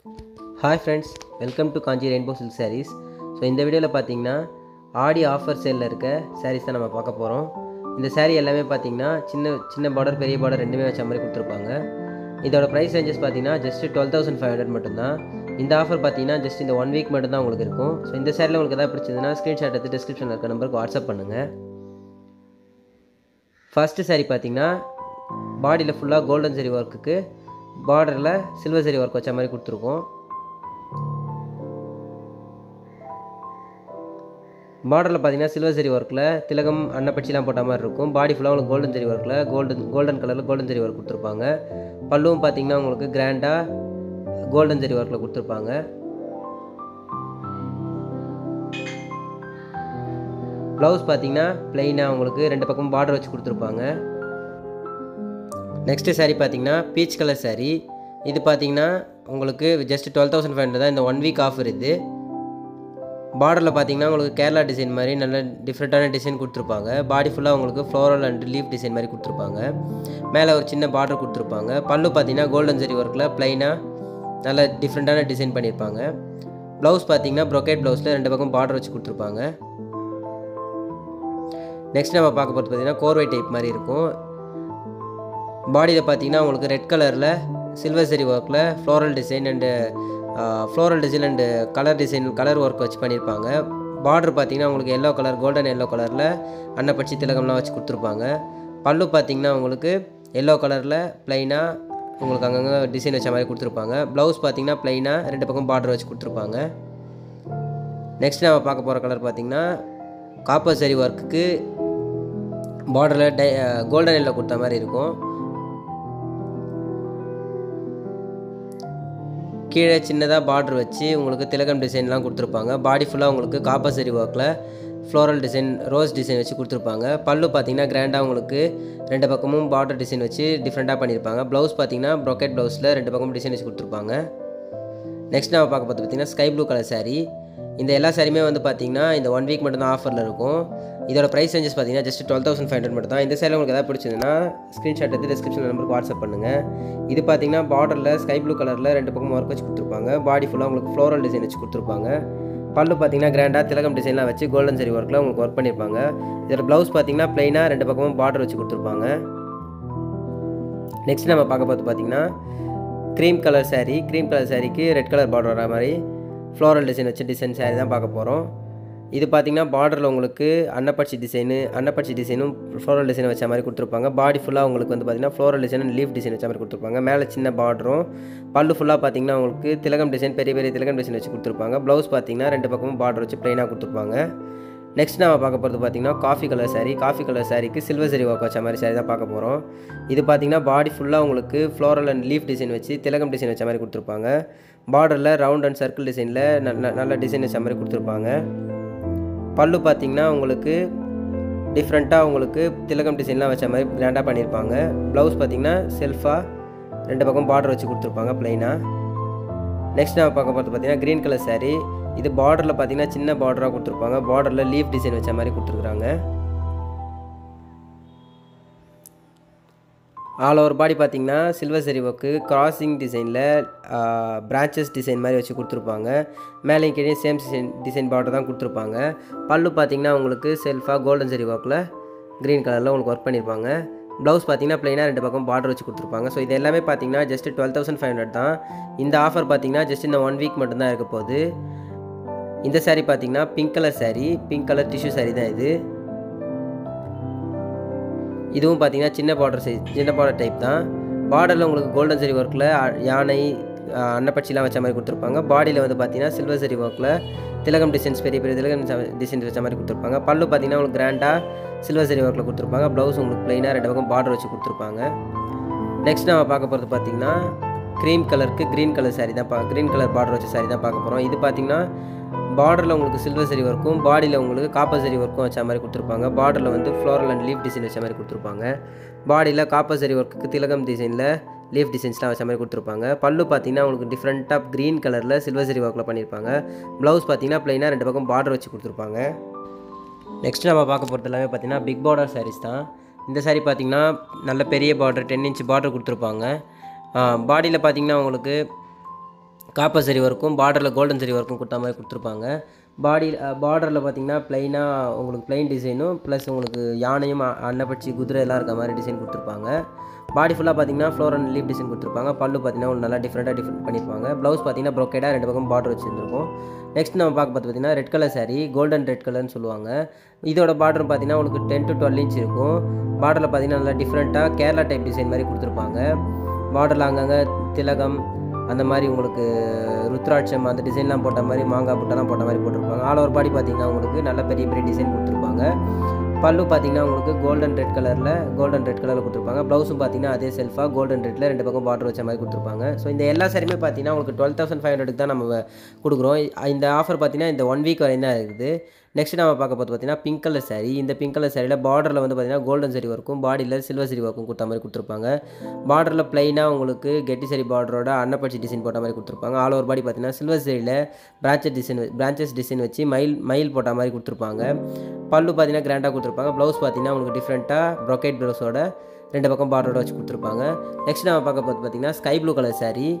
hi friends welcome to Kanchi rainbow silk sarees so இந்த வீடியோவில் பார்த்தீங்கன்னா ஆடி ஆஃபர் சேலில் இருக்க சாரீஸ் தான் நம்ம பார்க்க போகிறோம் இந்த saree எல்லாமே பார்த்தீங்கன்னா சின்ன சின்ன பார்டர் பெரிய பார்டர் ரெண்டுமே வச்ச மாதிரி கொடுத்துருப்பாங்க இதோட ப்ரைஸ் ரேஞ்சஸ் பார்த்தீங்கன்னா just twelve thousand five hundred மட்டும்தான் இந்த ஆஃபர் பார்த்தீங்கன்னா ஜஸ்ட் இந்த ஒன் வீக் மட்டும் தான் உங்களுக்கு இருக்கும் ஸோ இந்த சேரில் உங்களுக்கு எதாவது பிடிச்சதுன்னா ஸ்க்ரீன்ஷாட் எடுத்து டிஸ்கிரிப்ஷனில் இருக்க நம்பருக்கு வாட்ஸ்அப் பண்ணுங்கள் ஃபஸ்ட்டு saree பார்த்தீங்கன்னா பாடியில் ஃபுல்லாக கோல்டன் சரி ஒர்க்குக்கு பார்டரில் சில்வர் சரி ஒர்க் வச்ச மாதிரி கொடுத்துருக்கோம் பார்டரில் பார்த்தீங்கன்னா சில்வர் சரி ஒர்க்கில் திலகம் அன்னப்பச்சிலாம் போட்ட மாதிரி இருக்கும் பாடி ஃபுல்லாக உங்களுக்கு கோல்டன் சரி ஒர்க்கில் கோல்டன் கோல்டன் கலரில் கோல்டன் சரி ஒர்க் கொடுத்துருப்பாங்க பல்லுவும் பார்த்தீங்கன்னா உங்களுக்கு கிராண்டாக கோல்டன் சரி ஒர்க்கில் கொடுத்துருப்பாங்க ப்ளவுஸ் பார்த்தீங்கன்னா ப்ளைனாக உங்களுக்கு ரெண்டு பக்கம் பார்டர் வச்சு கொடுத்துருப்பாங்க நெக்ஸ்ட்டு saree பார்த்தீங்கன்னா பீச் கலர் saree இது பார்த்தீங்கன்னா உங்களுக்கு just twelve thousand five hundred தான் இந்த ஒன் வீக் ஆஃபர் இது பார்டரில் பார்த்தீங்கன்னா உங்களுக்கு கேரளா டிசைன் மாதிரி நல்ல டிஃப்ரெண்ட்டான டிசைன் கொடுத்துருப்பாங்க பாடி ஃபுல்லாக உங்களுக்கு ஃப்ளோரல் அண்ட் லீஃப் டிசைன் மாதிரி கொடுத்துருப்பாங்க மேலே ஒரு சின்ன பார்டர் கொடுத்துருப்பாங்க பல்லு பார்த்தீங்கன்னா கோல்டன் ஜரி ஒர்க்கில் ப்ளைனாக நல்ல டிஃப்ரெண்ட்டான டிசைன் பண்ணியிருப்பாங்க ப்ளவுஸ் பார்த்தீங்கன்னா ப்ரொக்கேட் ப்ளவுஸில் ரெண்டு பக்கம் பார்டர் வச்சு கொடுத்துருப்பாங்க நெக்ஸ்ட் நம்ம பார்க்க போகிறது பார்த்தீங்கன்னா கோர்வை டைப் மாதிரி இருக்கும் பாடியில் பார்த்தீங்கன்னா உங்களுக்கு ரெட் கலரில் சில்வர் சரி ஒர்க்கில் floral design and floral design and colour design colour work வச்சு பண்ணியிருப்பாங்க பார்டர் பார்த்தீங்கன்னா உங்களுக்கு எல்லோ கலர் கோல்டன் எல்லோ கலரில் அன்னப்பச்சி திலகம்லாம் வச்சு கொடுத்துருப்பாங்க பல்லு பார்த்தீங்கன்னா உங்களுக்கு எல்லோ கலரில் ப்ளைனாக உங்களுக்கு அங்கங்கே டிசைன் வச்ச மாதிரி கொடுத்துருப்பாங்க ப்ளவுஸ் பார்த்தீங்கன்னா ப்ளைனாக ரெண்டு பக்கம் பார்டர் வச்சு கொடுத்துருப்பாங்க நெக்ஸ்ட் நம்ம பார்க்க போகிற கலர் பார்த்தீங்கன்னா காப்பர் சரி ஒர்க்குக்கு பார்டரில் டை கோல்டன் எல்லோ கொடுத்த மாதிரி இருக்கும் கீழே சின்னதாக பார்டர் வச்சு உங்களுக்கு திலகம் டிசைன்லாம் கொடுத்துருப்பாங்க பாடி ஃபுல்லாக உங்களுக்கு காப்பர் சரி ஒர்க்கில் ஃப்ளோரல் டிசைன் ரோஸ் டிசைன் வச்சு கொடுத்துருப்பாங்க பல்லு பார்த்தீங்கன்னா கிராண்டாக உங்களுக்கு ரெண்டு பக்கமும் பார்டர் டிசைன் வச்சு டிஃப்ரெண்ட்டாக பண்ணியிருப்பாங்க ப்ளவுஸ் பார்த்தீங்கன்னா ப்ரொக்கெட் ப்ளவுஸில் ரெண்டு பக்கமும் டிசைன் வச்சு கொடுத்துருப்பாங்க நெக்ஸ்ட் நம்ம பார்க்க பார்த்து பார்த்தீங்கன்னா ஸ்கை ப்ளூ கலர் saree இந்த எல்லா சாரியுமே வந்து பார்த்தீங்கன்னா இந்த ஒன் வீக் மட்டும் தான் ஆஃபரில் இருக்கும் இதோட ப்ரைஸ் ரேஞ்சஸ் பார்த்தீங்கன்னா just twelve thousand five hundred மட்டும் தான் இந்த சேரில் உங்களுக்கு எதாவது பிடிச்சதுன்னா ஸ்க்ரீன்ஷாட் எடுத்து டிஸ்கிரிப்ஷன் நம்பருக்கு வாட்ஸ்அப் பண்ணுங்கள் இது பார்த்தீங்கன்னா பார்டரில் ஸ்கை ப்ளூ கலரில் ரெண்டு பக்கம் ஒர்க் வச்சு கொடுத்துருப்பாங்க பாடி ஃபுல்லாக உங்களுக்கு ஃப்ளோரல் டிசைன் வச்சு கொடுத்துருப்பாங்க பல்லு பார்த்தீங்கன்னா கிராண்டாக திலகம் டிசைன்லாம் வச்சு கோல்டன் சரி ஒர்க்கில் உங்களுக்கு ஒர்க் பண்ணியிருப்பாங்க இதோட ப்ளவுஸ் பார்த்தீங்கன்னா ப்ளைனாக ரெண்டு பக்கமும் பார்டர் வச்சு கொடுத்துருப்பாங்க நெக்ஸ்ட் நம்ம பார்க்க பார்த்து பார்த்தீங்கன்னா cream colour saree cream colour சாரீக்கு ரெட் கலர் பார்டர் வர மாதிரி ஃப்ளோரல் டிசைன் வச்சு டிசைன் saree தான் பார்க்க போகிறோம் இது பார்த்தீங்கன்னா பார்டரில் உங்களுக்கு அன்னப்பட்சி டிசைனு அன்னப்பட்சி டிசைனும் ஃப்ளோரல் டிசைன் வச்ச மாதிரி கொடுத்துருப்பாங்க பாடி ஃபுல்லாக உங்களுக்கு வந்து பார்த்தீங்கன்னா floral design and leaf design வச்ச மாதிரி கொடுத்துருப்பாங்க மேலே சின்ன பார்டரும் பல்லு ஃபுல்லாக பார்த்தீங்கன்னா உங்களுக்கு திலகம் டிசைன் பெரிய பெரிய திலகம் டிசைன் வச்சு கொடுத்துருப்பாங்க ப்ளவுஸ் பார்த்தீங்கன்னா ரெண்டு பக்கமும் பார்டர் வச்சு ப்ளைனாக கொடுத்துருப்பாங்க நெக்ஸ்ட் நம்ம பார்க்க போகிறது பார்த்தீங்கன்னா coffee colour saree coffee colour சாரீக்கு சில்வர் சரி ஒர்க் வச்ச மாதிரி saree தான் பார்க்க போகிறோம் இது பார்த்தீங்கன்னா பாடி ஃபுல்லாக உங்களுக்கு ஃப்ளோரல் அண்ட் லீஃப் டிசைன் வச்சு திலகம் டிசைன் வச்ச மாதிரி கொடுத்துருப்பாங்க பார்டரில் ரவுண்ட் அண்ட் சர்க்கிள் டிசைனில் நல்ல டிசைன் வச்ச மாதிரி கொடுத்துருப்பாங்க பல்லு பார்த்தீங்கன்னா உங்களுக்கு டிஃப்ரெண்ட்டாக உங்களுக்கு திலகம் டிசைன்லாம் வச்ச மாதிரி கிராண்டாக பண்ணியிருப்பாங்க ப்ளவுஸ் பார்த்தீங்கன்னா செல்ஃபாக ரெண்டு பக்கம் பார்டர் வச்சு கொடுத்துருப்பாங்க ப்ளைனாக நெக்ஸ்ட் நம்ம பார்க்க போகிறது பார்த்தீங்கன்னா க்ரீன் கலர் saree இது பார்டரில் பார்த்தீங்கன்னா சின்ன பார்டராக கொடுத்துருப்பாங்க பார்டரில் லீஃப் டிசைன் வச்ச மாதிரி கொடுத்துருக்குறாங்க ஆல் ஓவர் பாடி பார்த்தீங்கன்னா சில்வர் சரி ஒர்க்கு கிராசிங் டிசைனில் பிரான்ச்சஸ் டிசைன் மாதிரி வச்சு கொடுத்துருப்பாங்க மேலேயும் கீழே சேம் டிசைன் டிசைன் பார்டர் தான் கொடுத்துருப்பாங்க பல்லு பார்த்தீங்கன்னா உங்களுக்கு செல்ஃபாக கோல்டன் சரி ஒர்க்கில் க்ரீன் கலரில் உங்களுக்கு ஒர்க் பண்ணியிருப்பாங்க ப்ளவுஸ் பார்த்தீங்கன்னா ப்ளைனாக ரெண்டு பக்கம் பார்டர் வச்சு கொடுத்துருப்பாங்க ஸோ இது எல்லாமே பார்த்தீங்கன்னா just twelve thousand five hundred தான் இந்த ஆஃபர் பார்த்தீங்கன்னா ஜஸ்ட் இந்த ஒன் வீக் மட்டும்தான் இருக்க போகுது இந்த saree பார்த்தீங்கன்னா pink colour saree pink colour tissue saree தான் இது இதுவும் பார்த்தீங்கன்னா சின்ன பார்டர் சைஸ் சின்ன பார்டர் டைப் தான் பார்டரில் உங்களுக்கு கோல்டன் சரி ஒர்க்கில் யானை அஹ், அன்னப்பட்சிலாம் வச்ச மாதிரி கொடுத்துருப்பாங்க பாடியில் வந்து பார்த்தீங்கன்னா சில்வர் சரி ஒர்க்கில் திலகம் டிசைன்ஸ் பெரிய பெரிய திலகம் டிசைன்ஸ் வச்ச மாதிரி கொடுத்துருப்பாங்க பல்லு பார்த்தீங்கன்னா உங்களுக்கு கிராண்டாக சில்வர் சரி ஒர்க்கில் கொடுத்துருப்பாங்க ப்ளவுஸ் உங்களுக்கு ப்ளைனாக ரெண்டு பக்கம் பார்டர் வச்சு கொடுத்துருப்பாங்க நெக்ஸ்ட் நம்ம பார்க்க போகிறது பார்த்தீங்கன்னா க்ரீம் கலருக்கு க்ரீன் கலர் saree தான் பா க்ரீன் கலர் பார்டர் வச்ச saree தான் பார்க்க போகிறோம் இது பார்த்தீங்கன்னா பார்டரில் உங்களுக்கு சில்வர் சரி ஒர்க்கும் பாடியில் உங்களுக்கு காப்பர் சரி ஒர்க்கும் வச்ச மாதிரி கொடுத்துருப்பாங்க பார்டரில் வந்து ஃப்ளோரல் அண்ட் லீஃப் டிசைன் வச்ச மாதிரி கொடுத்துருப்பாங்க பாடியில் காப்பர் சரி ஒர்க்குக்கு திலகம் டிசைனில் லீஃப் டிசைன்ஸ்லாம் வச்ச மாதிரி கொடுத்துருப்பாங்க பல்லு பார்த்தீங்கன்னா உங்களுக்கு டிஃப்ரெண்ட்டாக க்ரீன் கலரில் சில்வர் சரி ஒர்க்கில் பண்ணியிருப்பாங்க ப்ளவுஸ் பார்த்தீங்கன்னா ப்ளைனாக ரெண்டு பக்கம் பார்டர் வச்சு கொடுத்துருப்பாங்க நெக்ஸ்ட் நம்ம பார்க்க போகிறது எல்லாமே பார்த்தீங்கன்னா பிக் பார்டர் sarees தான் இந்த saree பார்த்தீங்கன்னா நல்ல பெரிய பார்டர் டென் இன்ச் பார்டர் கொடுத்துருப்பாங்க பாடியில் பார்த்தீங்கன்னா உங்களுக்கு காப்பர் சரி ஒர்க்கும் பார்டரில் கோல்டன் சரி ஒர்க்கும் கொடுத்த மாதிரி கொடுத்துருப்பாங்க பாடி பார்டரில் பார்த்தீங்கன்னா ப்ளைனாக உங்களுக்கு ப்ளைன் டிசைனும் ப்ளஸ் உங்களுக்கு யானையும் அ- அன்னப்பட்சி குதிரை எல்லாம் இருக்க மாதிரி டிசைன் கொடுத்துருப்பாங்க பாடி ஃபுல்லாக பார்த்தீங்கன்னா ஃப்ளோர் அண்ட் லீப் டிசைன் கொடுத்துருப்பாங்க பல்லு பார்த்தீங்கன்னா உங்களுக்கு நல்லா டிஃப்ரெண்ட்டாக டிஃப்ரெண்ட் பண்ணியிருப்பாங்க ப்ளவுஸ் பார்த்தீங்கன்னா ப்ரொக்கேடாக ரெண்டு பக்கம் பார்டர் வச்சுருந்துருக்கும் நெக்ஸ்ட் நம்ம பார்க்க பார்த்து பார்த்தீங்கன்னா red colour saree golden red கலர்னு சொல்லுவாங்க இதோட பார்டர் பார்த்தீங்கன்னா உங்களுக்கு டென் டு டுவெல் இன்ச் இருக்கும் பார்டரில் பார்த்தீங்கன்னா நல்லா டிஃப்ரெண்ட்டாக கேரளா டைப் டிசைன் மாதிரி கொடுத்துருப்பாங்க பார்டரில் அங்கங்கே திலகம் அந்த மாதிரி உங்களுக்கு ருத்ராட்சம் அந்த டிசைன்லாம் போட்ட மாதிரி மாங்காய் புட்டெல்லாம் போட்ட மாதிரி போட்டிருப்பாங்க ஆல் ஓவர் பாடி பார்த்தீங்கன்னா உங்களுக்கு நல்ல பெரிய பெரிய டிசைன் கொடுத்துருப்பாங்க பல்லு பார்த்தீங்கன்னா உங்களுக்கு கோல்டன் ரெட் கலரில் கோல்டன் ரெட் கலரில் கொடுத்துருப்பாங்க ப்ளவுஸும் பார்த்தீங்கன்னா அதே செல்ஃபாக கோல்டன் ரெட்டில் ரெண்டு பக்கம் பார்டர் வச்ச மாதிரி கொடுத்துருப்பாங்க ஸோ இந்த எல்லா சாரியுமே பார்த்தீங்கன்னா உங்களுக்கு டுவெல் தௌசண்ட் ஃபைவ் ஹண்ட்ரடுக்கு தான் நம்ம வ- கொடுக்குறோம் இந்த ஆஃபர் பார்த்தீங்கன்னா இந்த ஒன் வீக் வரையும் தான் இருக்குது நெக்ஸ்ட் நம்ம பார்க்க போது பார்த்தீங்கன்னா பிங்க் கலர் saree இந்த பிங்க் கலர் சாரியில் பார்டரில் வந்து பார்த்தீங்கன்னா கோல்டன் சரி ஒர்க்கும் பாடியில் சில்வர் சரி ஒர்க்கும் கொடுத்த மாதிரி கொடுத்துருப்பாங்க பார்டரில் ப்ளைனாக உங்களுக்கு கெட்டி சரி பார்டரோட அன்னப்பட்சி டிசைன் போட்ட மாதிரி கொடுத்துருப்பாங்க ஆல் ஓவர் பாடி பார்த்தீங்கன்னா சில்வர் சரியில் பிரான்ச்சஸ் டிசைன் பிரான்ச்சஸ் டிசைன் வச்சு மயில் மயில் போட்ட மாதிரி கொடுத்துருப்பாங்க பல்லு பார்த்தீங்கன்னா கிராண்டாக கொடுத்துருப்பாங்க ப்ளவுஸ் பார்த்தீங்கன்னா உங்களுக்கு டிஃப்ரெண்ட்டாக ப்ரொக்கேட் ப்ளவுஸோட ரெண்டு பக்கம் பார்டரோட வச்சு கொடுத்துருப்பாங்க நெக்ஸ்ட் நம்ம பார்க்க போது பார்த்தீங்கன்னா sky blue colour saree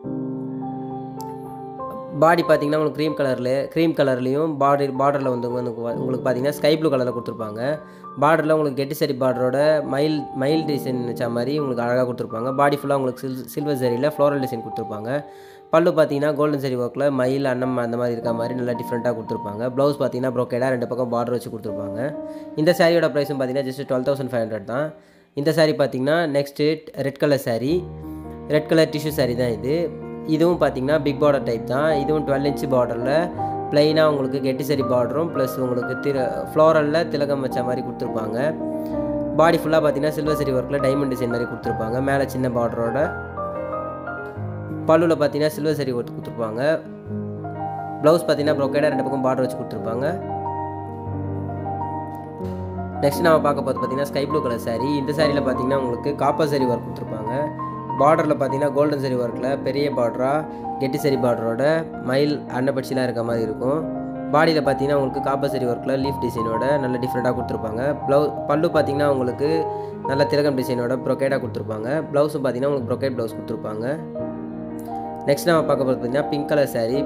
body பார்த்தீங்கன்னா உங்களுக்கு க்ரீம் கலரில் க்ரீம் கலர்லேயும் பாடி பார்டரில் வந்து உங்களுக்கு உங்களுக்கு பார்த்தீங்கன்னா ஸ்கை ப்ளூ கலரில் கொடுத்துருப்பாங்க பார்டரில் உங்களுக்கு கெட்டி சரி பார்டரோட மயில் மயில் டிசைன் வச்ச மாதிரி உங்களுக்கு அழகாக கொடுத்துருப்பாங்க பாடி ஃபுல்லாக உங்களுக்கு சில் சில்வர் சரியில் ஃப்ளோரல் டிசைன் கொடுத்துருப்பாங்க பல்லு பார்த்தீங்கன்னா கோல்டன் சரி ஒர்க்கில் மயில் அன்னம் அந்த மாதிரி இருக்க மாதிரி நல்லா டிஃப்ரெண்ட்டாக கொடுத்துருப்பாங்க ப்ளவுஸ் பார்த்தீங்கன்னா ப்ரோக்கேடாக ரெண்டு பக்கம் பார்டர் வச்சு கொடுத்துருப்பாங்க இந்த சாரியோட ப்ரைஸும் பார்த்தீங்கன்னா just twelve thousand five hundred தான் இந்த saree பார்த்தீங்கன்னா next red colour saree red colour tissue saree தான் இது இதுவும் பார்த்தீங்கன்னா பிக் பார்டர் டைப் தான் இதுவும் டுவெல் இன்ச் பார்டரில் ப்ளைனாக உங்களுக்கு கெட்டி சரி பார்டரும் ப்ளஸ் உங்களுக்கு திரு ஃப்ளோரலில் திலகம் வச்ச மாதிரி கொடுத்துருப்பாங்க பாடி ஃபுல்லாக பார்த்தீங்கன்னா சில்வர் சரி ஒர்க்கில் டைமண்ட் டிசைன் மாதிரி கொடுத்துருப்பாங்க மேலே சின்ன பார்டரோட பல்லுவில் பார்த்தீங்கன்னா சில்வர் சரி ஒர்க் கொடுத்துருப்பாங்க ப்ளவுஸ் பார்த்தீங்கன்னா ப்ரொக்கேடாக ரெண்டு பக்கம் பார்டர் வச்சு கொடுத்துருப்பாங்க நெக்ஸ்ட் நம்ம பார்க்க போது பார்த்தீங்கன்னா ஸ்கை ப்ளூ கலர் saree இந்த சாரியில் பார்த்தீங்கன்னா உங்களுக்கு காப்பர் சரி ஒர்க் கொடுத்துருப்பாங்க பார்டரில் பார்த்தீங்கன்னா கோல்டன் சரி ஒர்க்கில் பெரிய பார்டராக கெட்டி சரி பார்டரோட மயில் அன்னப்பட்சிலாம் இருக்க மாதிரி இருக்கும் பாடியில் பார்த்தீங்கன்னா உங்களுக்கு காப்பர் சரி ஒர்க்கில் லீஃப் டிசைனோட நல்ல டிஃப்ரெண்ட்டாக கொடுத்துருப்பாங்க ப்ளவு பல்லு பார்த்தீங்கன்னா உங்களுக்கு நல்ல திலகம் டிசைனோட ப்ரொக்கேடாக கொடுத்துருப்பாங்க ப்ளவுஸும் பார்த்தீங்கன்னா உங்களுக்கு ப்ரொக்கேட் ப்ளவுஸ் கொடுத்துருப்பாங்க நெக்ஸ்ட் நம்ம பார்க்க போகிறது பார்த்தீங்கன்னா பிங்க் கலர் saree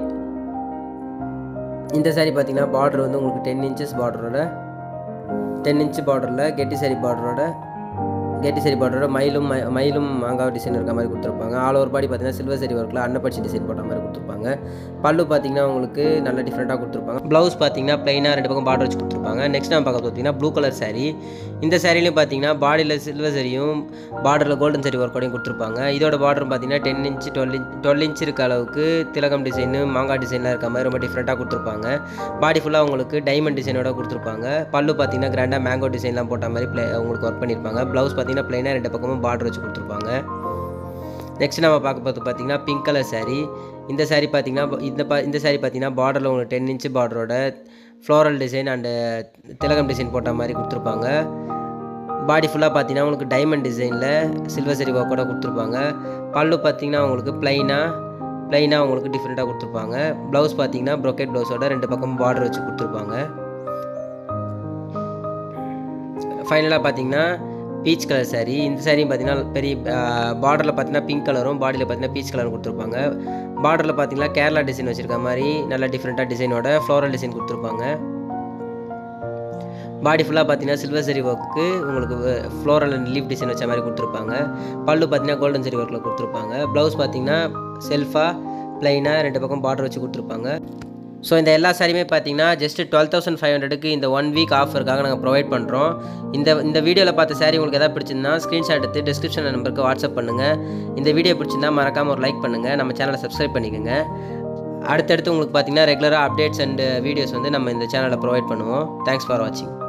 இந்த saree பார்த்தீங்கன்னா பார்டர் வந்து உங்களுக்கு டென் இன்ச்சஸ் பார்டரோட டென் இன்ச் பார்டரில் கெட்டி சரி பார்டரோட கெட்டி சரி பார்டரோட மயிலும் ம- மயிலும் மாங்காய் டிசைன் இருக்க மாதிரி கொடுத்துருப்பாங்க ஆல் ஓவர் பாடி பார்த்தீங்கன்னா சில்வர் சரி ஒர்க்கில் அன்னப்பட்சி டிசைன் போட்ட மாதிரி கொடுத்துருப்பாங்க பல்லு பார்த்தீங்கன்னா உங்களுக்கு நல்ல டிஃப்ரெண்ட்டாக கொடுத்துருப்பாங்க ப்ளவுஸ் பார்த்தீங்கன்னா ப்ளைனாக ரெண்டு பக்கம் பார்டர் வச்சு கொடுத்துருப்பாங்க நெக்ஸ்ட் நம்ம பார்க்க பார்த்தீங்கன்னா ப்ளூ கலர் saree இந்த சாரிலையும் பார்த்தீங்கன்னா பாடியில் சில்வர் சரியும் பார்டரில் கோல்டன் சரி ஒர்க்கோடையும் கொடுத்துருப்பாங்க இதோட பார்டர் பார்த்தீங்கன்னா ten inch twelve inch twelve inch இருக்க அளவுக்கு திலகம் டிசைனு மாங்காய் டிசைன்லாம் இருக்க மாதிரி ரொம்ப டிஃப்ரெண்ட்டாக கொடுத்துருப்பாங்க பாடி ஃபுல்லாக உங்களுக்கு டைமண்ட் டிசைனோட கொடுத்துருப்பாங்க பல்லு பார்த்தீங்கன்னா கிராண்டாக மேங்கோ டிசைன்லாம் போட்ட மாதிரி ப்ளே உங்களுக்கு ஒர்க் பண்ணியிருப்பாங்க ப்ளவுஸ் பார்த்தீங்கன்னா ப்ளைனாக ரெண்டு பக்கமும் பார்டர் வச்சு கொடுத்துருப்பாங்க நெக்ஸ்ட் நம்ம பார்க்க போகிறது பார்த்தீங்கன்னா பிங்க் கலர் saree இந்த saree பார்த்தீங்கன்னா இந்த பா இந்த saree பார்த்தீங்கன்னா பார்டரில் உங்களுக்கு டென் இன்ச் பார்டரோட ஃப்ளோரல் டிசைன் அண்டு திலகம் டிசைன் போட்ட மாதிரி கொடுத்துருப்பாங்க பாடி ஃபுல்லாக பார்த்தீங்கன்னா உங்களுக்கு டைமண்ட் டிசைனில் சில்வர் சரி ஒர்க்கோட கொடுத்துருப்பாங்க பல்லு பார்த்தீங்கன்னா உங்களுக்கு ப்ளைனாக ப்ளைனாக உங்களுக்கு டிஃப்ரெண்ட்டாக கொடுத்துருப்பாங்க ப்ளவுஸ் பார்த்தீங்கன்னா ப்ரொக்கெட் ப்ளவுஸோட ரெண்டு பக்கம் பார்டர் வச்சு கொடுத்துருப்பாங்க ஃபைனலாக பார்த்தீங்கன்னா பீச் கலர் saree இந்த சாரியும் பார்த்தீங்கன்னா பெரிய பார்டரில் பார்த்தீங்கன்னா பிங்க் கலரும் பாடியில் பார்த்தீங்கன்னா பீச் கலரும் கொடுத்துருப்பாங்க பார்டரில் பார்த்தீங்கன்னா கேரளா டிசைன் வச்சுருக்க மாதிரி நல்ல டிஃப்ரெண்ட்டாக டிசைனோட ஃப்ளோரல் டிசைன் கொடுத்துருப்பாங்க பாடி ஃபுல்லாக பார்த்தீங்கன்னா சில்வர் சரி ஒர்க்கு உங்களுக்கு ஃப்ளோரல் அண்ட் லீஃப் டிசைன் வச்ச மாதிரி கொடுத்துருப்பாங்க பல்லு பார்த்தீங்கன்னா கோல்டன் சரி ஒர்க்கில் கொடுத்துருப்பாங்க ப்ளவுஸ் பார்த்தீங்கன்னா செல்ஃபாக ப்ளைனாக ரெண்டு பக்கம் பார்டர் வச்சு கொடுத்துருப்பாங்க ஸோ இந்த எல்லா சாரியுமே பார்த்தீங்கன்னா ஜஸ்ட் டுவெல் தௌசண்ட் ஃபைவ் ஹண்ட்ரடுக்கு இந்த ஒன் வீக் ஆஃபருக்காக நாங்கள் ப்ரொவைட் பண்ணுறோம் இந்த இந்த வீடியோவில் பார்த்த சாரி உங்களுக்கு எதாவது பிடிச்சிருந்தா ஸ்க்ரீன்ஷாட் எடுத்து டிஸ்கிரிப்ஷன் நம்பருக்கு வாட்ஸ்அப் பண்ணுங்கள் இந்த வீடியோ பிடிச்சிருந்தா மறக்காமல் ஒரு லைக் பண்ணுங்கள் நம்ம சேனலை சப்ஸ்கிரைப் பண்ணிக்கோங்க அடுத்தடுத்து உங்களுக்கு பார்த்தீங்கன்னா ரெகுலராக அப்டேட்ஸ் அண்ட் வீடியோஸ் வந்து நம்ம இந்த சேனலில் ப்ரொவைட் பண்ணுவோம் தேங்க்ஸ் ஃபார் வாட்சிங்